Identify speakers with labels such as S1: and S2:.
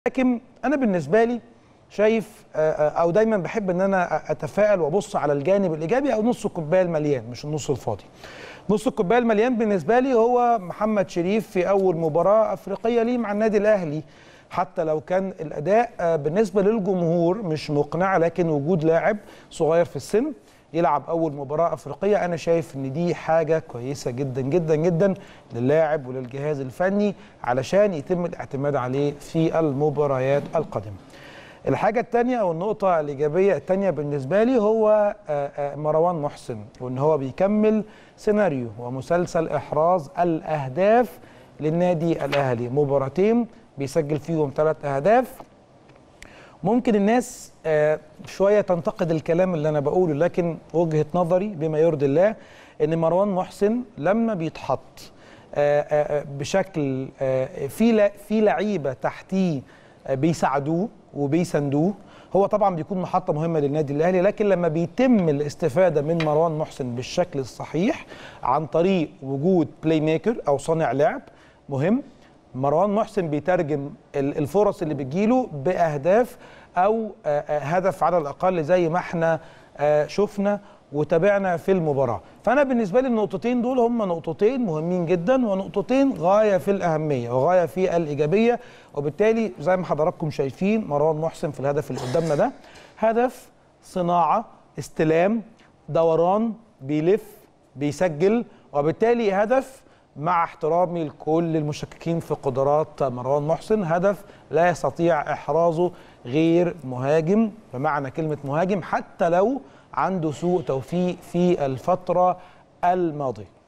S1: لكن انا بالنسبه لي شايف آه، آه، او دايما بحب ان انا اتفائل وابص على الجانب الايجابي او نص الكوبايه المليان مش النص الفاضي نص الكوبايه المليان بالنسبه لي هو محمد شريف في اول مباراه افريقيه ليه مع النادي الاهلي حتى لو كان الاداء آه، بالنسبه للجمهور مش مقنع لكن وجود لاعب صغير في السن يلعب اول مباراه افريقيه انا شايف ان دي حاجه كويسه جدا جدا جدا للاعب وللجهاز الفني علشان يتم الاعتماد عليه في المباريات القادمه الحاجة الثانية أو النقطة الإيجابية الثانية بالنسبة لي هو آه، آه، مروان محسن وإن هو بيكمل سيناريو ومسلسل إحراز الأهداف للنادي الأهلي مباراتين بيسجل فيهم ثلاث أهداف ممكن الناس آه، شوية تنتقد الكلام اللي أنا بقوله لكن وجهة نظري بما يرضي الله إن مروان محسن لما بيتحط آه، آه، بشكل آه، في لا- في لعيبة تحتيه آه، بيساعدوه وبيساندوه هو طبعا بيكون محطة مهمة للنادي الأهلي لكن لما بيتم الاستفادة من مروان محسن بالشكل الصحيح عن طريق وجود بلاي ميكر أو صانع لعب مهم مروان محسن بيترجم ال- الفرص اللي بتجيله باهداف او آه، آه، هدف على الاقل زي ما احنا آه، شفنا وتابعنا في المباراه فانا بالنسبه لي النقطتين دول هم نقطتين مهمين جدا ونقطتين غايه في الاهميه وغايه في الايجابيه وبالتالي زي ما حضراتكم شايفين مروان محسن في الهدف اللي قدامنا ده هدف صناعه استلام دوران بيلف بيسجل وبالتالي هدف مع احترامي لكل المشككين في قدرات مروان محسن هدف لا يستطيع احرازه غير مهاجم بمعنى كلمه مهاجم حتى لو عنده سوء توفيق في الفتره الماضيه